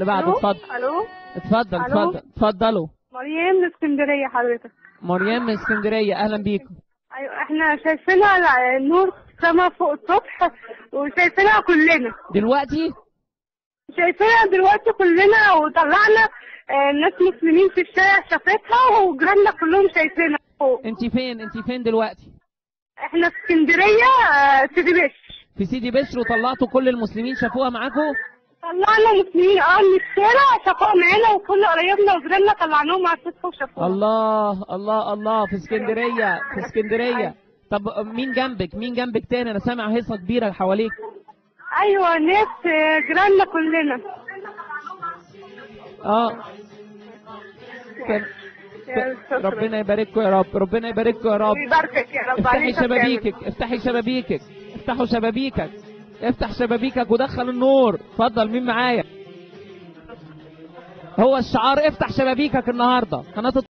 اللي بعده ألو؟ اتفضل الو اتفضل ألو؟ اتفضل اتفضلوا مريم من اسكندريه حضرتك مريم من اسكندريه اهلا بيكم ايوه احنا شايفينها ال- النور سما فوق السطح وشايفينها كلنا دلوقتي شايفينها دلوقتي كلنا وطلعنا آه، ناس مسلمين في الشارع شافتها وجيراننا كلهم شايفينها فوق انت فين انت فين دلوقتي احنا في اسكندريه آه، سيدي بشر في سيدي بشر وطلعتوا كل المسلمين شافوها معاكم طلعنا مسلمين اه من الشارع شافوها معانا وكل قرايبنا وجيراننا طلعناهم على السطح وشافوها الله الله الله في اسكندريه في اسكندريه طب مين جنبك مين جنبك تاني انا سامع هيصه كبيره حواليك ايوه ناس آه، جيراننا كلنا اه كان- يا أستاذ ربنا يبارككم يا رب ربنا يبارككم يا رب ويباركك يا رب افتحي عليك يا كامل. شبابيكك افتحي شبابيكك افتحوا شبابيكك افتح شبابيكك ودخل النور اتفضل مين معايا هو الشعار افتح شبابيكك النهارده قناه